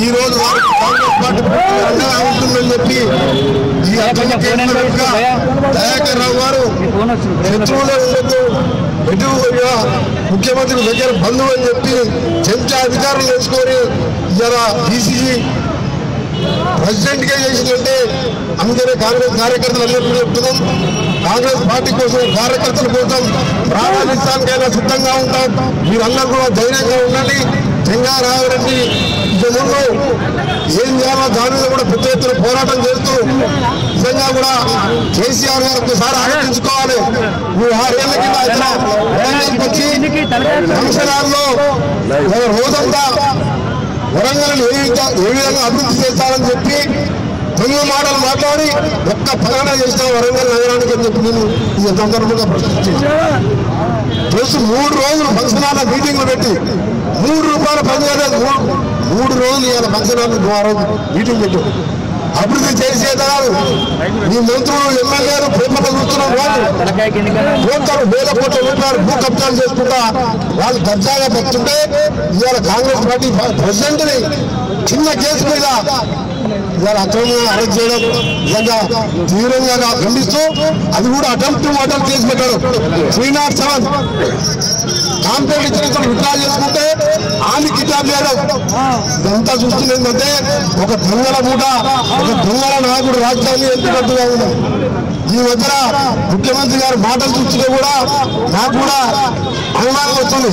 ఈ రోజు వారికి కాంగ్రెస్ పార్టీ పూర్తిగా అండగా ఉంటుందని చెప్పి ఈ అక్రమ కేసులుగా దయాకర్ రావు గారు శత్రువులే ఉండొద్దు ఎటు ఇక ముఖ్యమంత్రి దగ్గర బంధువు అని చెప్పి చెంచా అధికారులు వేసుకొని ఇలా బీసీసీ ప్రెసిడెంట్ గా చేసిందంటే అందుకనే కాంగ్రెస్ కార్యకర్తలు అన్నప్పుడు చెప్తున్నాం కాంగ్రెస్ పార్టీ కోసం కార్యకర్తల కోసం ప్రాణాలిస్తానికైనా సిద్ధంగా ఉంటాం మీరందరూ కూడా ధైర్యంగా ఉండండి చెంగారావురెడ్డి ఇక ముందు ఏం చేయాలో దాని మీద కూడా పెద్ద ఎత్తున పోరాటం చేస్తూ నిజంగా కూడా కేసీఆర్ గారు ఒకసారి ఆలోచించుకోవాలి నువ్వు ఆరేళ్ల కింద వచ్చిన వరంగల్కి వచ్చి ఫంక్షన్ హాల్లో ఒక రోజంతా వరంగల్ ఏ విధంగా ఏ విధంగా అభివృద్ధి చేస్తారని చెప్పి తొమ్మిది మాటలు మాట్లాడి ఒక్క ప్రకటన చేసిన వరంగల్ నగరానికి అని చెప్పి నేను ఈ సందర్భంగా ప్రశ్నించాను ప్లస్ మూడు రోజులు ఫంక్షన్ హాల్ మీటింగ్లు పెట్టి మూడు రూపాయల పని చేయలేదు మూడు మూడు రోజులు ఇవాళ ఫంక్షన్ హాల్ ద్వారా మీటింగ్ పెట్టు అభివృద్ధి చేసేదారు మీ మంత్రులు ఎమ్మెల్యేలు పేపర్లు చూస్తున్నారు వాళ్ళు కోట్ల వేల కోట్ల రూపాయలు భూ కబ్జాలు చేసుకుంటా వాళ్ళు దర్జాగా పెడుతుంటే ఇవాళ కాంగ్రెస్ పార్టీ ప్రెసిడెంట్ ని చిన్న కేసు మీద ఇవాళ అక్రమంగా అరెస్ట్ చేయడం నిజంగా తీవ్రంగా ఖండిస్తూ అది కూడా అటెంప్ట్ మర్డర్ కేసు పెట్టారు త్రీ నాట్ సెవెన్ కాంప్లైంట్ ఇచ్చిన విత్డ్రా చేసుకుంటే ఆమె కిడ్నాప్ చేయడం ఇదంతా చూస్తుంది ఏంటంటే ఒక దొంగల మూట ఒక దొంగల నాయకుడు రాజధాని ఎంపికట్టుగా ఉంది ఈ మధ్యన ముఖ్యమంత్రి గారి మాటలు చూస్తుంటే కూడా నాకు కూడా అనుమానం వస్తుంది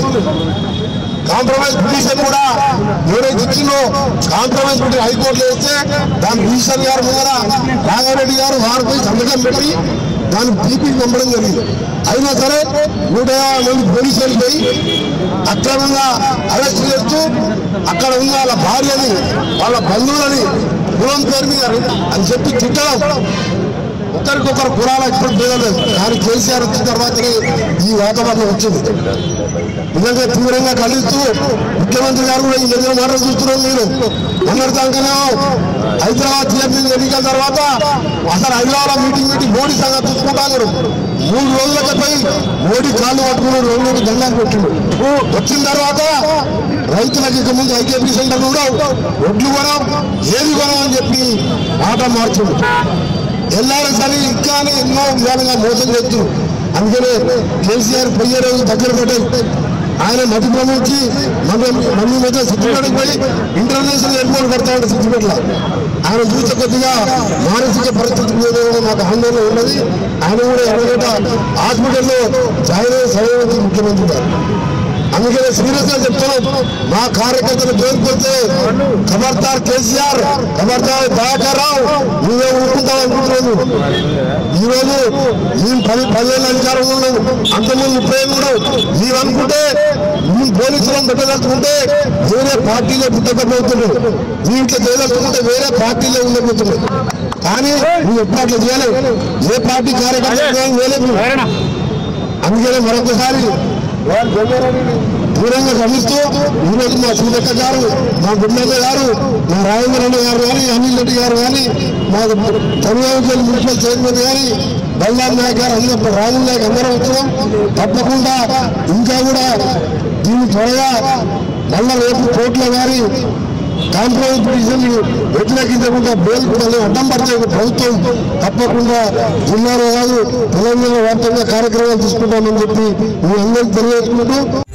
కాంప్రమైజ్ పిటిషన్ కూడా ఎవరైతే ఇచ్చిందో కాంప్రమైజ్ పిటిషన్ హైకోర్టులో వేస్తే దాని పిటిషన్ గారు ముందర రాఘవరెడ్డి గారు వారిపై సంతకం పెట్టి దాన్ని పీపీ పంపడం జరిగింది అయినా సరే నూట యాభై మంది పోలీసులు పోయి అక్రమంగా అరెస్ట్ చేస్తూ అక్కడ ఉన్న వాళ్ళ భార్యని వాళ్ళ బంధువులని కులం పేరు మీద అని చెప్పి తిట్టడం ఒకరికొకరు కులాల ఇప్పుడు పేదలేదు కానీ కేసీఆర్ వచ్చిన తర్వాతనే ఈ వాతావరణం వచ్చింది నిజంగా తీవ్రంగా ఖండిస్తూ ముఖ్యమంత్రి గారు కూడా ఈ దగ్గర మాటలు చూస్తున్నాం మీరు మొన్నటిదాకానే హైదరాబాద్ చైర్మన్ ఎన్నికల తర్వాత అసలు హైదరాబాద్ మీటింగ్ పెట్టి మోడీ సంగతి చూసుకుంటారు మూడు రోజులకి పోయి మోడీ కాళ్ళు పట్టుకున్నాడు రెండు దండాలు పెట్టిండు వచ్చిన తర్వాత రైతులకు ఇక ముందు ఐకేపీ సెంటర్ ఉండవు ఒడ్లు కొనం ఏది కొనం అని చెప్పి మాట మార్చిండు ఎల్లారు సరే ఇంకా అని ఎన్నో విధాలుగా మోసం చేస్తున్నారు అందుకనే కేసీఆర్ పోయే రోజు దగ్గర పడ్డాయి ఆయన మతి భ్రమించి మన మమ్మీ మధ్య సిద్ధిపేటకు పోయి ఇంటర్నేషనల్ ఎయిర్పోర్ట్ కడతాడు సిద్ధిపేటలో ఆయన చూసే కొద్దిగా మానసిక పరిస్థితి మీద కూడా నాకు ఆందోళన ఉన్నది ఆయన కూడా ఎన్నగట హాస్పిటల్లో జాయిన్ అయ్యే సమయం ముఖ్యమంత్రి గారు అందుకనే సీరియస్ గా చెప్తున్నాం మా కార్యకర్తలు జోలికొస్తే ఖబర్దార్ కేసీఆర్ ఖబర్దార్ దయాకర్ రావు నువ్వే ఊరుకుంటావు అనుకుంటున్నాను ఈ రోజు మేము పది పదివేల అధికారం ఉన్నాం అంతమంది ముప్పై ఏళ్ళు ఉన్నాం మీరు అనుకుంటే మేము పోలీసులను పెట్టదలుచుకుంటే వేరే పార్టీలో పుట్టకపోతున్నాడు దీంట్లో చేయదలుచుకుంటే వేరే పార్టీలో ఉండబోతున్నాడు కానీ నువ్వు ఎప్పుడు అట్లా చేయలేవు ఏ పార్టీ కార్యకర్త చేయలేవు అందుకనే మరొకసారి దూరంగా గమనిస్తూ ఈరోజు మా సూదక్క గారు మా గుండెక్క గారు మా రాజేంద్ర రెడ్డి గారు కానీ అనిల్ రెడ్డి గారు కానీ మా తమిళనాడు మున్సిపల్ చైర్మన్ కానీ బల్లాల్ నాయక్ గారు అందరూ రాజుల్ నాయక్ అందరం వచ్చాం తప్పకుండా ఇంకా కూడా దీన్ని త్వరగా మళ్ళా రేపు కోర్టులో గారి కాంప్రమైజ్ పిటిషన్ వ్యతిరేకించకుండా బెయిల్ పిల్లలు అడ్డం పడితే ప్రభుత్వం తప్పకుండా జిల్లాలో కాదు తెలంగాణ వ్యాప్తంగా కార్యక్రమాలు తీసుకుంటామని చెప్పి మీ అందరికీ తెలియజేసుకుంటూ